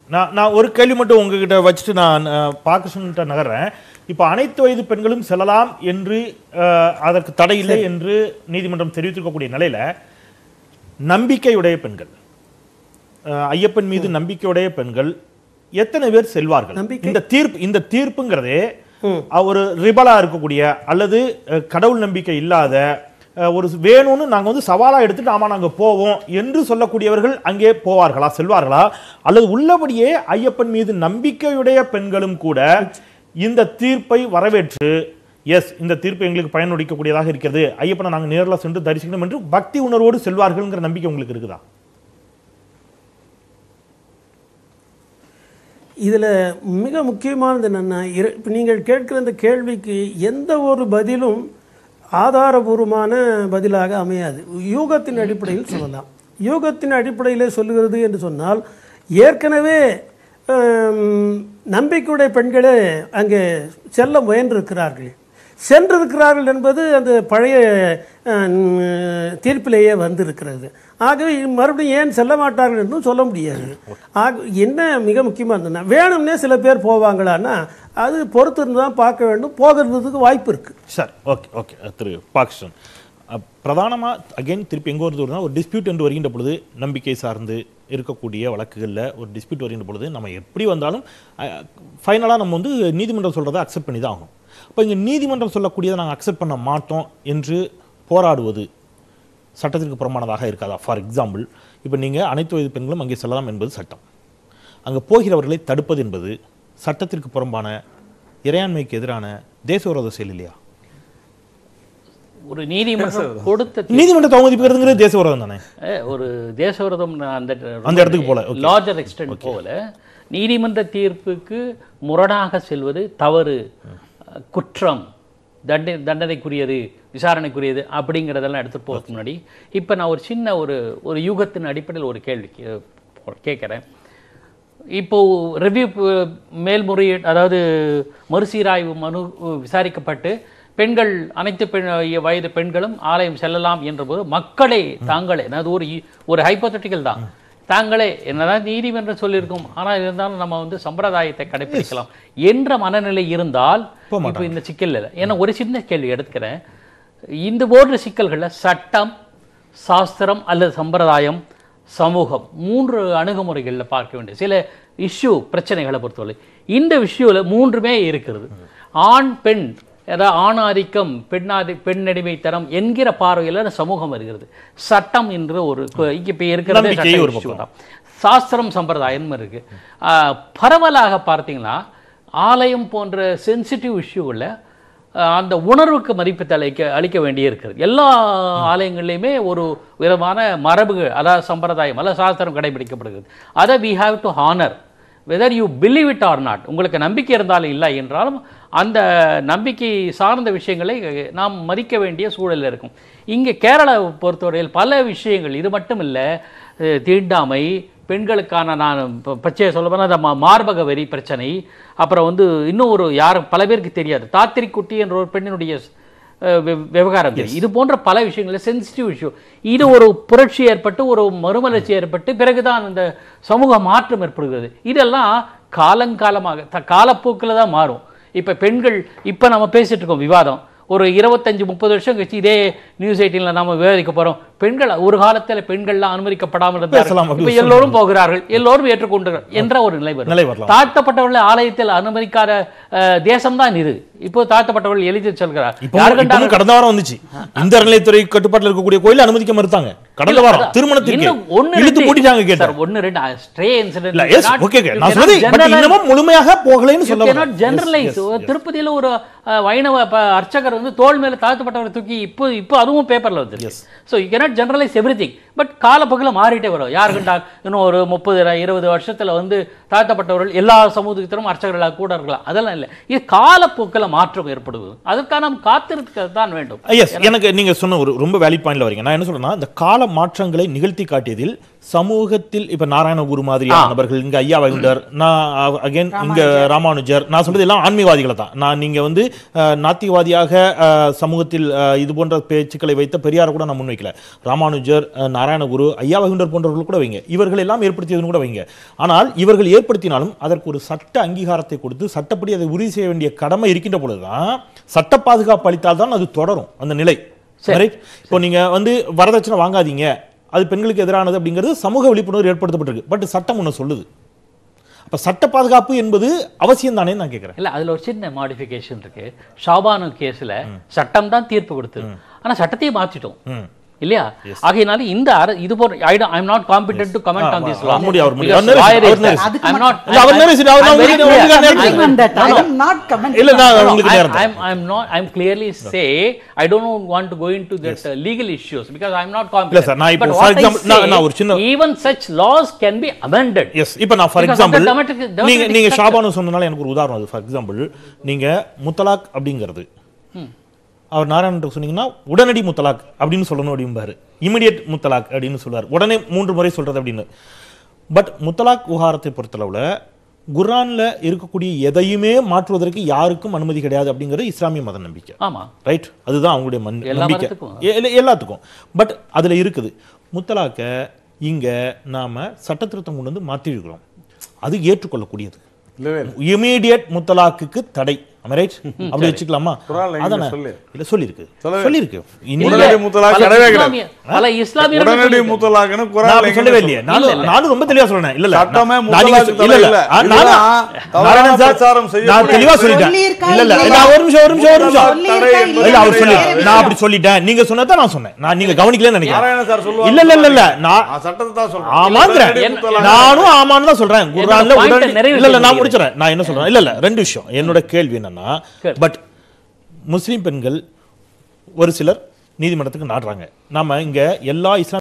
நான் நான் ஒரு கேள்வி மட்டும் உங்ககிட்ட வச்சுட்டு நான் அஹ், பாகிஸ்தான்கிட்ட நகர்றேன் இப்போ அனைத்து வயது பெண்களும் செல்லலாம் என்று அஹ், அதற்கு தடை இல்லை என்று நீதிமன்றம் தெரிவித்திருக்கக்கூடிய நிலையில நம்பிக்கையுடைய பெண்கள் அஹ், ஐயப்பன் மீது நம்பிக்கையுடைய பெண்கள் எத்தனை பேர் செல்வார்கள் நம்பிக்கை? இந்த தீர்ப்பு இந்த தீர்ப்புங்கிறதே அஹ், ஒரு ரிபலா இருக்கக்கூடிய அல்லது அஹ், கடவுள் நம்பிக்கை இல்லாத அஹ், ஒரு வேணும்னு நாங்க வந்து சவாலா எடுத்துட்டு ஆமா நாங்க போவோம் என்று சொல்லக்கூடியவர்கள் அங்கே போவார்களா செல்வார்களா அல்லது உள்ளபடியே ஐயப்பன் மீது நம்பிக்கையுடைய பெண்களும் கூட இந்த தீர்ப்பை வரவேற்று எஸ் இந்த தீர்ப்பு எங்களுக்கு பயனளிக்கக்கூடியதாக இருக்கிறது ஐயப்பனை நாங்க நேர்ல சென்று தரிசிக்கணும் என்று பக்தி உணர்வோடு செல்வார்கள்ங்கிற நம்பிக்கை உங்களுக்கு இருக்குதா இதில் மிக முக்கியமானது என்னென்னா இர இப்போ நீங்கள் கேட்கிற இந்த கேள்விக்கு எந்த ஒரு பதிலும் ஆதாரபூர்வமான பதிலாக அமையாது யூகத்தின் அடிப்படையில் சொல்லலாம் யூகத்தின் அடிப்படையில் சொல்லுகிறது என்று சொன்னால் ஏற்கனவே ஹம், நம்பிக்கையுடைய பெண்களே அங்கே செல்ல முயன்றிருக்கிறார்கள் சென்றிருக்கிறார்கள் என்பது அந்த பழைய அஹ், தீர்ப்பிலேயே வந்திருக்கிறது ஆகவே மறுபடியும் ஏன் செல்ல மாட்டார்கள் என்றும் சொல்ல முடியாது ஆக என்ன மிக முக்கியமாக இருந்ததுன்னா வேணும்னே சில பேர் போவாங்களான்னா அது பொறுத்து இருந்து தான் பார்க்க வேண்டும் போகிறதுக்கு வாய்ப்பு இருக்குது சார் ஓகே ஓகே திரு பாகிஸ்தான் அஹ், பிரதானமா அகைன் திருப்பி எங்க வருது வருதுன்னா ஒரு டிஸ்பியூட் என்று வருகின்ற பொழுது நம்பிக்கை சார்ந்து இருக்கக்கூடிய வழக்குகளில் ஒரு டிஸ்பியூட் வருகின்ற பொழுது நம்ம எப்படி வந்தாலும் ஃபைனலாக நம்ம வந்து நீதிமன்றம் சொல்றதை அக்செப்ட் பண்ணி தான் ஆகணும் அப்போ இங்கே நீதிமன்றம் சொல்லக்கூடியதை நாங்கள் அக்செப்ட் பண்ண மாட்டோம் என்று போராடுவது சட்டத்திற்கு புறமானதாக இருக்காதா ஃபார் எக்ஸாம்பிள் இப்போ நீங்கள் அனைத்து வயது பெண்களும் அங்கே செல்லலாம் என்பது சட்டம் அங்கே போகிறவர்களை தடுப்பது என்பது சட்டத்திற்கு புறம்பான இறையாண்மைக்கு எதிரான தேச விரோத செயல் இல்லையா ஒரு நீதிமன்றம் கொடுத்த நீதிமன்றத்தை அவமதிப்புங்கிறது தேச விரோதம் தானே அஹ், ஒரு தேசவிரதம் அந்த அந்த இடத்துக்கு போல, okay. லார்ஜர் எக்ஸ்டென்ட் போல நீதிமன்ற தீர்ப்புக்கு முரணாக செல்வது தவறு அஹ், குற்றம் தண்டனை தண்டனைக்குரியது விசாரணைக்குரியது அப்படிங்கிறதெல்லாம் எடுத்துட்டு போகிறதுக்கு முன்னாடி இப்போ நான் ஒரு சின்ன ஒரு ஒரு யூகத்தின் அடிப்படையில் ஒரு கேள்வி கே- கேட்குறேன் இப்போ ரிவ்யூ மேல்முறையீடு அதாவது மறுசீராய்வு மனு விசாரிக்கப்பட்டு பெண்கள் அனைத்து பெண் வயது பெண்களும் ஆலயம் செல்லலாம் என்றபோது மக்களே தாங்களே அது ஒரு இ- ஒரு ஹைப்போதட்டிக்கல் தான் தாங்களே என்னதான் நீதிமன்றம் சொல்லியிருக்கும் ஆனால் இருந்தாலும் நம்ம வந்து சம்பிரதாயத்தை கடைபிடிக்கலாம் என்ற மனநிலை இருந்தால் இப்போ இந்த சிக்கல் இல்லை ஏன்னா ஒரு சின்ன கேள்வி எடுத்துக்கிறேன் இந்த போன்ற சிக்கல்களில் சட்டம் சாஸ்திரம் அல்லது சம்பிரதாயம் சமூகம் மூன்று அணுகுமுறைகளில் பார்க்க வேண்டிய சில இஷ்யூ பிரச்சனைகளை பொறுத்தவரை இந்த விஷயத்தில் மூன்றுமே இருக்கிறது ஆண் பெண் அதாவது ஆண் ஆதிக்கம் பெண்ணாதி பெண்ணடிமைத்தனம் என்கிற பார்வையில் சமூகம் வருகிறது சட்டம் என்று ஒரு இங்கே இப்போ இருக்கிறதே நம்பிக்கை சட்ட ஒரு issue தான் சாஸ்திரம் சம்பிரதாயம் இருக்கு ஆஹ், பரவலாக பார்த்தீங்கன்னா ஆலயம் போன்ற சென்சிட்டிவ் இஷ்யூவில் அந்த உணர்வுக்கு மதிப்பு அளிக்க அளிக்க வேண்டியிருக்கிறது எல்லா ஆலயங்கள்லையுமே ஒரு விதமான மரபுகள் அதாவது சம்பிரதாயம் அல்ல சாஸ்திரம் கடைபிடிக்கப்படுகிறது அதை we have to honour whether you believe it or not உங்களுக்கு நம்பிக்கை இருந்தாலும் இல்லை என்றாலும் அந்த நம்பிக்கை சார்ந்த விஷயங்களை நாம் மதிக்க வேண்டிய சூழலில் இருக்கும் இங்கே கேரளாவை பொறுத்தவரையில் பல விஷயங்கள் இது மட்டும் இல்லை அஹ், தீண்டாமை பெண்களுக்கான நான் இப்போ பச்சையை சொல்ல போனால் அந்த மா- மார்பக வெறி பிரச்சனை அப்புறம் வந்து இன்னும் ஒரு யாரும் பல பேருக்கு தெரியாது தாத்திரி குட்டி என்ற ஒரு பெண்ணினுடைய அஹ், விவ- விவகாரம் தெரியும். இது போன்ற பல விஷயங்கள் சென்சிட்டிவ் இஷ்யூ இது ஒரு புரட்சி ஏற்பட்டு ஒரு மறுமலர்ச்சி ஏற்பட்டு பிறகுதான் இந்த சமூக மாற்றம் ஏற்படுகிறது இதெல்லாம் காலங்காலமாக த காலப்போக்கில் தான் மாறும் இப்போ பெண்கள் இப்போ நம்ம பேசிட்டு இருக்கோம் விவாதம் ஒரு இருபத்தஞ்சு முப்பது வருஷம் கழிச்சு இதே நியூஸ் எயிட்டீனில் நாம விவாதிக்க போறோம் பெண்கள் ஒரு காலத்துல பெண்கள்லாம் அனுமதிக்கப்படாமல் பேசலாம் இருந்தார்கள் அப்படி இப்போ எல்லோரும் போகிறார்கள் எல்லோரும் ஏற்றுக்கொண்டு என்ற ஒரு நிலை வரும் நிலை வரலாம் தாழ்த்தப்பட்டவர்களை ஆலயத்தில் அனுமதிக்காத தேசம் தான் இது இப்போ தாழ்த்தப்பட்டவர்கள் எளிதில் செல்கிறார் இப்போ யார் இப்பவும் கண்டாலும் கடந்த வாரம் வந்துச்சு இந்த அறநிலையத்துறை கட்டுப்பாட்டில் இருக்கக்கூடிய கோயில் அனுமதிக்க மறுத்தாங்க கடந்த வாரம் திருமணத்திற்கு இன்னும் ஒண்ணு இழுத்து ரெண்டு- பூட்டிட்டாங்க கேட்டார் சார், ஒண்ணு ரெண்டு ஸ்ட்ரே இன்சிடென்ட் இல்ல எஸ் ஓகே நான் சொல்றது பட் இன்னமும் முழுமையாக போகலைன்னு சொல்ல வரேன். ஜெனரலைஸ் திருப்பதியில ஒரு அஹ், வைணவ ப- அர்ச்சகர் வந்து தோள் மேல தாழ்த்தப்பட்டவரை தூக்கி இப்போ இப்போ அதுவும் பேப்பர்ல வந்து so you cannot generalise everything but காலப்போக்கில் மாறிட்டே வரும் யார் கண்டா இன்னும் ஒரு முப்பது இருபது வருஷத்துல வந்து தாழ்த்தப்பட்டவர்கள் எல்லா சமூகத்திலும் அர்ச்சகர்களாக கூட இருக்கலாம் அதெல்லாம் இல்லை இது காலப்போக்கில் மாற்றம் ஏற்படுவது அதற்காக நாம் காத்திருக்க தான் வேண்டும் எஸ் எனக்கு நீங்க சொன்ன ஒரு ரொம்ப வேலிட் பாயிண்ட்ல வரீங்க நான் என்ன சொல்றேன்னா இந்த கால மாற்றங்களை நிகழ்த்தி காட்டியதில் சமூகத்தில் இப்ப நாராயணகுரு மாதிரியான நபர்கள் இங்க ஐயா வைகுண்டர் நான் அகைன் இங்க ராமானுஜர் நான் சொல்றது எல்லாம் ஆன்மீகவாதிகளை தான் நான் நீங்க வந்து அஹ், நாத்திகவாதியாக அஹ், சமூகத்தில் அஹ், இது போன்ற பேச்சுக்களை வைத்த பெரியாரை கூட நான் முன்வைக்கல ராமானுஜர் அஹ், நாராயணகுரு ஐயா வைகுண்டர் போன்றவர்கள் கூட வைங்க இவர்கள் எல்லாம் ஏற்படுத்தியதுன்னு கூட வைங்க ஆனால் இவர்கள் ஏற்படுத்தினாலும் அதற்கு ஒரு சட்ட அங்கீகாரத்தை கொடுத்து சட்டப்படி அதை உறுதி செய்ய வேண்டிய கடமை இருக்கின்ற பொழுதுதான் சட்ட பாதுகாப்பு அளித்தால் தான் அது தொடரும் அந்த நிலை Right? இப்போ நீங்க வந்து வரதட்சணை வாங்காதீங்க அது பெண்களுக்கு எதிரானது அப்படிங்கிறது சமூக விழிப்புணர்வு ஏற்படுத்தப்பட்டிருக்கு பட் சட்டம் ஒண்ணு சொல்லுது அப்ப சட்ட பாதுகாப்பு என்பது அவசியம் தானே நான் கேட்கிறேன் இல்ல அதுல ஒரு சின்ன மாடிஃபிகேஷன் இருக்கு ஷாபானு கேஸ்ல சட்டம் தான் தீர்ப்பு கொடுத்தது ஆனா சட்டத்தையே மாத்திட்டோம் ம். இல்லையா ஆகையினால இந்த அர இது போற I I am not confident to comment on this law முடியும், அவர் முடியும். அவர் நேரடி- அவர் நேரடி. ஐ எம் நாட் இல்ல, அவர் நேரடி, அவர் நான் உங்களுக்கு- உங்களுக்கு நேரடி. Commenting on that. I am not commenting இல்ல on நான் that. உங்களுக்கு நேரம் I'm, I'm not. I'm clearly say I don't want to go into that uh, legal issues because I'm not competent. sir, நான் இப்போ But for what I example, நான்- say, நான் ஒரு சின்ன- even such laws can be amended. Yes இப்போ நான் for Because of the example democratic- democratic நீங்க நீங்க structure. ஷாபானு சொன்னனால எனக்கு ஒரு உதாரணம் அது ஃபார் எக்ஸாம்பிள் நீங்க முத்தலாக் அப்படிங்கிறது அவர் நாராயணன் சொன்னீங்கன்னா உடனடி முத்தலாக் அப்படின்னு சொல்லணும் அப்படிம்பாரு இமிடியட் முத்தலாக் அப்படின்னு சொல்லுவார் உடனே மூன்று முறை சொல்றது அப்படின்னு பட் முத்தலாக் விவகாரத்தை பொறுத்தளவுல குர்ஆன்ல இருக்கக்கூடிய எதையுமே மாற்றுவதற்கு யாருக்கும் அனுமதி கிடையாது அப்படிங்கிறது இஸ்லாமிய மத நம்பிக்கை ஆமா ரைட் அதுதான் அவங்களுடைய மன் எல்லா நம்பிக்கை மதத்துக்கும். எ- எல்லா- எல்லாத்துக்கும் பட் அதுல இருக்குது முத்தலாக்க இங்க நாம சட்ட திருத்தம் கொண்டு வந்து மாற்றிருக்கிறோம் அது ஏற்றுக்கொள்ளக்கூடியது இல்லவே இமீடியட் முத்தலாக்குக்கு தடை ரைட் அப்படி வச்சுக்கலாமா குர்ஆன்ல எங்க அதானே சொல்லு? இல்ல சொல்லியிருக்கு சொல்லவே- சொல்லியிருக்கு இல்ல, உடனடி முத்தலாக் பல கிடையவே கிடையாது. இஸ்லாமிய- பல இஸ்லாமியர்கள் உடனடி சொல்லியிருக்காங்க. முத்தலாக்னு நான் குரான்ல அப்படி எங்க சொல்லவே சொல்லு? இல்லையே நானும் நானும் ரொம்ப தெளிவா சொல்றேன் இல்ல இல்ல சட்டமே நான் நான் நீங்க முத்தலாக்கு சொ- இல்ல இல்ல தடை ஆ, இல்ல. நானா- இதுதான் தவறான நாராயணன் சார், பிரச்சாரம் செய்யக்கூடிய நான் தெளிவா சொல்லிட்டேன் சொல்லியிருக்கா இல்ல இல்ல இல்லையா? நான் ஒரு நிமிஷம் ஒரு நிமிஷம் ஒரு நிமிஷம் சொல்லியிருக்கா இல்லையா? இல்ல அவர் சொல்லி வேற நான் அப்படி சொல்லிட்டேன் நீங்க சொன்னதை நான் சொன்னேன் நான் நீங்க கவனிக்கலன்னு நினைக்கிறேன் நாராயண சார் சொல்லுவாங்க இல்ல இல்ல இல்ல இல்ல நான் நான் சட்டத்தை தான் சொல்றேன் ஆமாங்கிறேன் உடனடி முத்தலாக் நானும் ஆமான்னு தான் சொல்றேன் குர்ஆன்ல point அ உடனடி நிறைவு இல்ல இல்ல நான் செய்யுங்க. முடிச்சிடறேன் நான் என்ன சொல்றேன் இல்ல இல்ல ரெண்டு விஷயம் என்னோட கேள்வி என்னன்னா சரி. பட் முஸ்லிம் பெண்கள் ஒரு சிலர் நீதிமன்றத்துக்கு நாடுறாங்க நாம இங்க எல்லா இஸ்லாம்